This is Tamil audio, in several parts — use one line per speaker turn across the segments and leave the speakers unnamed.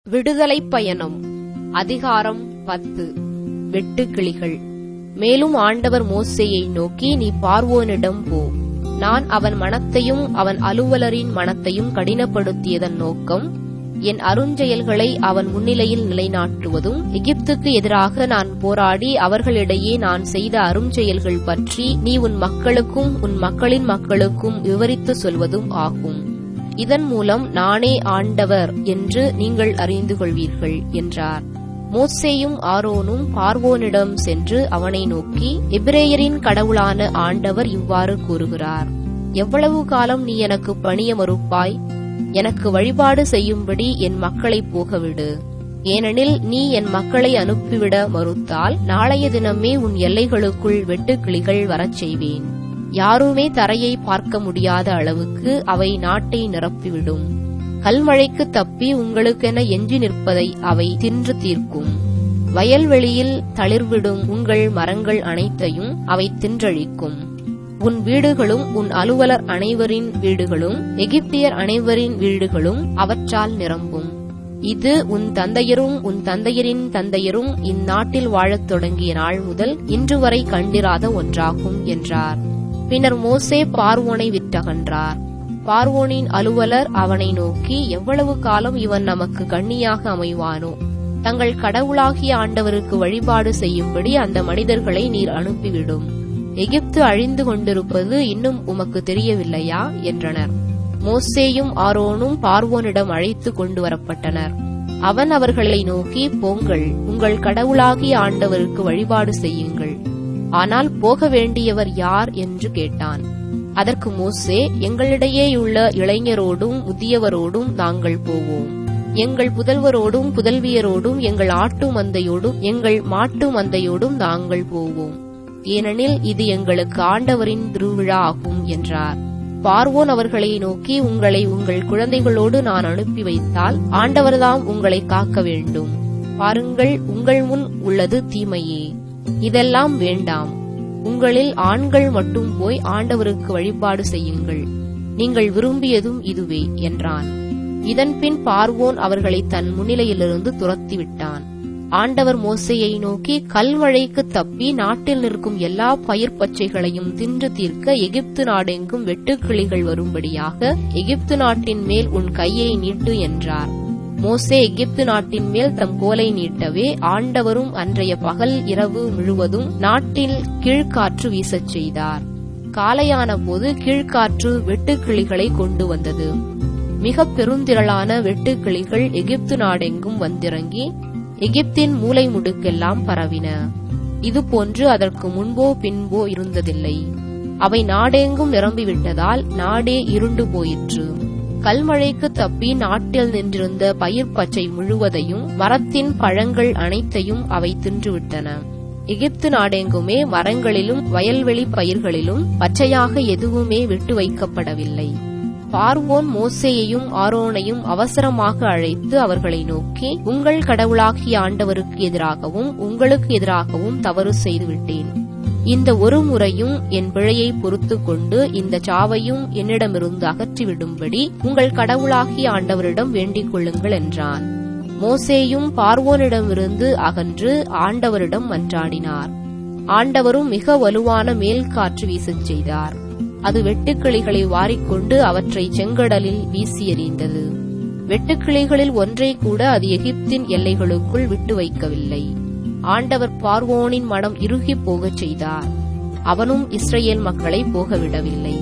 விடுதலைப் பயணம் அதிகாரம் பத்து வெட்டுக்கிளிகள் மேலும் ஆண்டவர் மோசேயை நோக்கி நீ பார்வோனிடம் போ நான் அவன் மனத்தையும் அவன் அலுவலரின் மனத்தையும் கடினப்படுத்தியதன் நோக்கம் என் அருஞ்செயல்களை அவன் முன்னிலையில் நிலைநாட்டுவதும் எகிப்துக்கு எதிராக நான் போராடி அவர்களிடையே நான் செய்த அருஞ்செயல்கள் பற்றி நீ உன் மக்களுக்கும் உன் மக்களின் மக்களுக்கும் விவரித்துச் சொல்வதும் ஆகும் இதன் மூலம் நானே ஆண்டவர் என்று நீங்கள் அறிந்து கொள்வீர்கள் என்றார் மோசேயும் ஆரோனும் பார்வோனிடம் சென்று அவனை நோக்கி எபிரேயரின் கடவுளான ஆண்டவர் இவ்வாறு கூறுகிறார் எவ்வளவு காலம் நீ எனக்கு பணிய மறுப்பாய் எனக்கு வழிபாடு செய்யும்படி என் மக்களை போகவிடு ஏனெனில் நீ என் மக்களை அனுப்பிவிட மறுத்தால் நாளைய தினமே உன் எல்லைகளுக்குள் வெட்டுக்கிளிகள் வரச் செய்வேன் யாருமே தரையை பார்க்க முடியாத அளவுக்கு அவை நாட்டை நிரப்பிவிடும் கல்மழைக்கு தப்பி உங்களுக்கென எஞ்சி நிற்பதை அவை தின்று தீர்க்கும் வயல்வெளியில் தளிர்விடும் உங்கள் மரங்கள் அனைத்தையும் அவை தின்றழிக்கும் உன் வீடுகளும் உன் அலுவலர் அனைவரின் வீடுகளும் எகிப்தியர் அனைவரின் வீடுகளும் அவற்றால் நிரம்பும் இது உன் தந்தையரும் உன் தந்தையரின் தந்தையரும் இந்நாட்டில் வாழத் தொடங்கிய நாள் முதல் இன்று வரை கண்டிராத ஒன்றாகும் என்றார் பின்னர் மோசே பார்வோனை விட்டகன்றார் பார்வோனின் அலுவலர் அவனை நோக்கி எவ்வளவு காலம் இவன் நமக்கு கண்ணியாக அமைவானோ தங்கள் கடவுளாகிய ஆண்டவருக்கு வழிபாடு செய்யும்படி அந்த மனிதர்களை நீர் அனுப்பிவிடும் எகிப்து அழிந்து கொண்டிருப்பது இன்னும் உமக்கு தெரியவில்லையா என்றனர் மோசேயும் ஆரோனும் பார்வோனிடம் அழைத்து கொண்டு வரப்பட்டனர் அவன் அவர்களை நோக்கி போங்கள் உங்கள் கடவுளாகிய ஆண்டவருக்கு வழிபாடு செய்யுங்கள் ஆனால் போக வேண்டியவர் யார் என்று கேட்டான் அதற்கு மோசே எங்களிடையேயுள்ள இளைஞரோடும் முதியவரோடும் நாங்கள் போவோம் எங்கள் புதல்வரோடும் புதல்வியரோடும் எங்கள் ஆட்டு மந்தையோடும் எங்கள் மாட்டு மந்தையோடும் நாங்கள் போவோம் ஏனெனில் இது எங்களுக்கு ஆண்டவரின் திருவிழா ஆகும் என்றார் பார்வோன் அவர்களை நோக்கி உங்களை உங்கள் குழந்தைகளோடு நான் அனுப்பி வைத்தால் ஆண்டவர்தாம் உங்களை காக்க வேண்டும் பாருங்கள் உங்கள் முன் உள்ளது தீமையே இதெல்லாம் வேண்டாம் உங்களில் ஆண்கள் மட்டும் போய் ஆண்டவருக்கு வழிபாடு செய்யுங்கள் நீங்கள் விரும்பியதும் இதுவே என்றான் இதன்பின் பார்வோன் அவர்களை தன் முன்னிலையிலிருந்து துரத்திவிட்டான் ஆண்டவர் மோசையை நோக்கி கல்மழைக்கு தப்பி நாட்டில் நிற்கும் எல்லா பயிர் பச்சைகளையும் தின்று தீர்க்க எகிப்து நாடெங்கும் வெட்டுக்கிளிகள் வரும்படியாக எகிப்து நாட்டின் மேல் உன் கையை நீட்டு என்றார் மோசே எகிப்து நாட்டின் மேல் தம் கோலை நீட்டவே ஆண்டவரும் அன்றைய பகல் இரவு முழுவதும் நாட்டில் கீழ்காற்று வீசச் செய்தார் காலையான போது கீழ்காற்று வெட்டுக்கிளிகளை கொண்டு வந்தது மிக பெருந்திரளான வெட்டுக்கிளிகள் எகிப்து நாடெங்கும் வந்திறங்கி எகிப்தின் மூலை முடுக்கெல்லாம் பரவின இதுபோன்று அதற்கு முன்போ பின்போ இருந்ததில்லை அவை நாடெங்கும் நிரம்பிவிட்டதால் நாடே இருண்டு போயிற்று கல்மழைக்கு தப்பி நாட்டில் நின்றிருந்த பயிர் பச்சை முழுவதையும் மரத்தின் பழங்கள் அனைத்தையும் அவை தின்றுவிட்டன எகிப்து நாடெங்குமே மரங்களிலும் வயல்வெளி பயிர்களிலும் பச்சையாக எதுவுமே விட்டு வைக்கப்படவில்லை பார்வோன் மோசேயையும் ஆரோனையும் அவசரமாக அழைத்து அவர்களை நோக்கி உங்கள் கடவுளாகிய ஆண்டவருக்கு எதிராகவும் உங்களுக்கு எதிராகவும் தவறு செய்துவிட்டேன் இந்த ஒரு முறையும் என் பிழையை பொறுத்து கொண்டு இந்த சாவையும் என்னிடமிருந்து அகற்றிவிடும்படி உங்கள் கடவுளாகிய ஆண்டவரிடம் வேண்டிக் கொள்ளுங்கள் என்றான் மோசேயும் பார்வோனிடமிருந்து அகன்று ஆண்டவரிடம் மன்றாடினார் ஆண்டவரும் மிக வலுவான மேல் காற்று வீசச் செய்தார் அது வெட்டுக்கிளிகளை வாரிக்கொண்டு அவற்றை செங்கடலில் வீசி எறிந்தது வெட்டுக்கிளிகளில் ஒன்றை கூட அது எகிப்தின் எல்லைகளுக்குள் விட்டு வைக்கவில்லை ஆண்டவர் பார்வோனின் மனம் இறுகி போகச் செய்தார் அவனும் இஸ்ரேல் மக்களை போகவிடவில்லை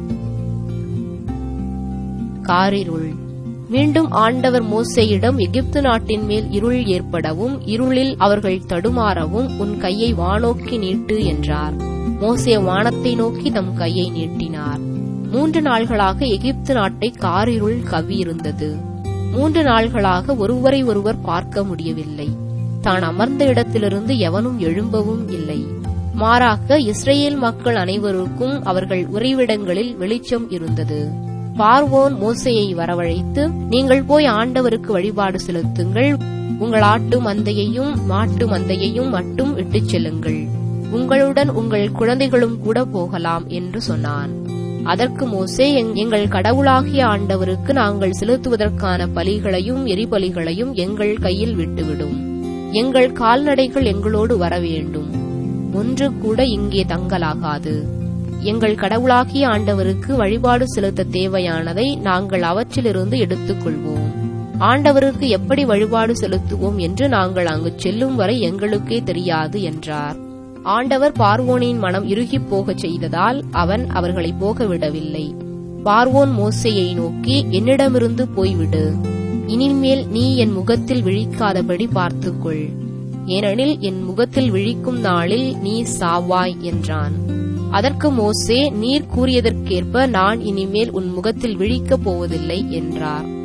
காரிருள் மீண்டும் ஆண்டவர் மோசையிடம் எகிப்து நாட்டின் மேல் இருள் ஏற்படவும் இருளில் அவர்கள் தடுமாறவும் உன் கையை வானோக்கி நீட்டு என்றார் மோசே வானத்தை நோக்கி தம் கையை நீட்டினார் மூன்று நாள்களாக எகிப்து நாட்டை காரிருள் கவ்வியிருந்தது மூன்று நாள்களாக ஒருவரை ஒருவர் பார்க்க முடியவில்லை தான் அமர்ந்த இடத்திலிருந்து எவனும் எழும்பவும் இல்லை மாறாக இஸ்ரேல் மக்கள் அனைவருக்கும் அவர்கள் உறைவிடங்களில் வெளிச்சம் இருந்தது பார்வோன் மோசையை வரவழைத்து நீங்கள் போய் ஆண்டவருக்கு வழிபாடு செலுத்துங்கள் உங்கள் ஆட்டு மந்தையையும் மாட்டு மந்தையையும் மட்டும் விட்டுச் செல்லுங்கள் உங்களுடன் உங்கள் குழந்தைகளும் கூட போகலாம் என்று சொன்னான் அதற்கு மோசே "எங்- எங்கள் கடவுளாகிய ஆண்டவருக்கு நாங்கள் செலுத்துவதற்கான பலிகளையும் எரிபலிகளையும் எங்கள் கையில் விட்டுவிடும் எங்கள் கால்நடைகள் எங்களோடு வர வேண்டும் ஒன்று கூட இங்கே தங்கலாகாது எங்கள் கடவுளாகிய ஆண்டவருக்கு வழிபாடு செலுத்த தேவையானதை நாங்கள் அவற்றிலிருந்து எடுத்துக்கொள்வோம் ஆண்டவருக்கு எப்படி வழிபாடு செலுத்துவோம் என்று நாங்கள் அங்கு செல்லும் வரை எங்களுக்கே தெரியாது என்றார் ஆண்டவர் பார்வோனின் மனம் இறுகிப் போகச் செய்ததால் அவன் அவர்களை போக விடவில்லை பார்வோன் மோசேயை நோக்கி என்னிடமிருந்து போய்விடு இனிமேல் நீ என் முகத்தில் விழிக்காதபடி பார்த்துக்கொள் ஏனெனில் என் முகத்தில் விழிக்கும் நாளில் நீ சாவாய் என்றான் அதற்கு மோசே நீர் கூறியதற்கேற்ப நான் இனிமேல் உன் முகத்தில் விழிக்கப் போவதில்லை என்றார்